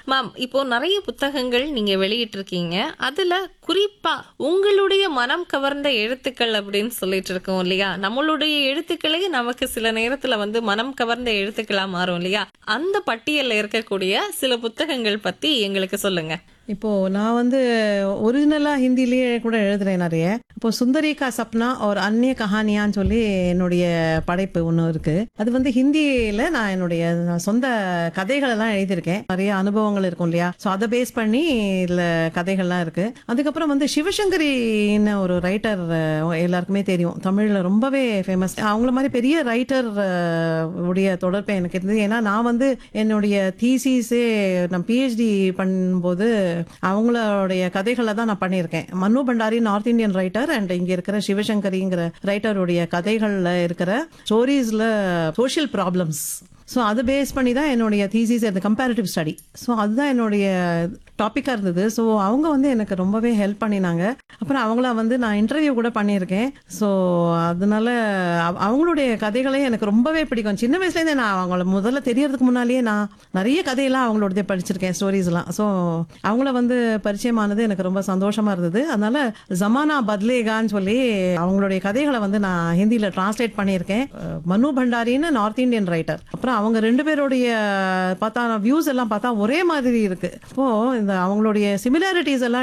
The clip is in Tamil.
மேம் இப்போ நிறைய புத்தகங்கள் நீங்க வெளியிட்டு இருக்கீங்க அதுல குறிப்பா உங்களுடைய மனம் கவர்ந்த எழுத்துக்கள் அப்படின்னு சொல்லிட்டு இருக்கோம் இல்லையா நம்மளுடைய எழுத்துக்களே நமக்கு சில நேரத்துல வந்து மனம் கவர்ந்த எழுத்துக்களா மாறும் இல்லையா அந்த பட்டியல்ல இருக்கக்கூடிய சில புத்தகங்கள் பத்தி எங்களுக்கு சொல்லுங்க இப்போ நான் வந்து ஒரிஜினலா ஹிந்திலேயே கூட எழுதுறேன் நிறைய இப்போ சுந்தரி கா சப்னா ஒரு அந்நிய கஹானியான்னு சொல்லி என்னுடைய படைப்பு ஒன்று இருக்கு அது வந்து ஹிந்தியில நான் என்னுடைய சொந்த கதைகள் எல்லாம் எழுதியிருக்கேன் நிறைய அனுபவங்கள் இருக்கும் இல்லையா ஸோ அதை பேஸ் பண்ணி இதுல கதைகள்லாம் இருக்கு அதுக்கப்புறம் வந்து சிவசங்கரின்னு ஒரு ரைட்டர் எல்லாருக்குமே தெரியும் தமிழ்ல ரொம்பவே ஃபேமஸ் அவங்கள மாதிரி பெரிய ரைட்டர் உடைய தொடர்பு எனக்கு இருந்தது ஏன்னா நான் வந்து என்னுடைய தீசிஸே நான் பிஹெச்டி பண்ணும்போது அவங்களுடைய கதைகளை தான் நான் பண்ணியிருக்கேன் Manu Bhandari north Indian writer and இங்க இருக்கிற சிவசங்கரிங்கிற ரைட்டருடைய கதைகள்ல இருக்கிற ஸ்டோரிஸ்ல சோஷியல் ப்ராப்ளம்ஸ் ஸோ அதை பேஸ் பண்ணி தான் என்னுடைய தீசிஸ் அந்த கம்பேரிட்டிவ் ஸ்டடி ஸோ அதுதான் என்னுடைய டாப்பிக்காக இருந்தது ஸோ அவங்க வந்து எனக்கு ரொம்பவே ஹெல்ப் பண்ணினாங்க அப்புறம் அவங்கள வந்து நான் இன்டர்வியூ கூட பண்ணியிருக்கேன் ஸோ அதனால அவ- அவங்களுடைய கதைகளே எனக்கு ரொம்பவே பிடிக்கும் சின்ன வயசுலேருந்தே நான் அவங்கள முதல்ல தெரியறதுக்கு முன்னாலேயே நான் நிறைய கதையெல்லாம் அவங்களோடதே படிச்சிருக்கேன் ஸ்டோரிஸ்லாம் ஸோ அவங்கள வந்து பரிச்சயமானது எனக்கு ரொம்ப சந்தோஷமா இருந்தது அதனால ஜமானா பத்லேகான்னு சொல்லி அவங்களுடைய கதைகளை வந்து நான் ஹிந்தியில் டிரான்ஸ்லேட் பண்ணியிருக்கேன் அஹ் மனு பண்டாரின்னு நார்த் இந்தியன் ரைட்டர் அப்புறம் அவங்க ரெண்டு பேருடைய பார்த்தா வியூஸ் எல்லாம் பார்த்தா ஒரே மாதிரி இருக்கு இப்போ இந்த அவங்களுடைய சிமிலாரிட்டிஸ் எல்லாம்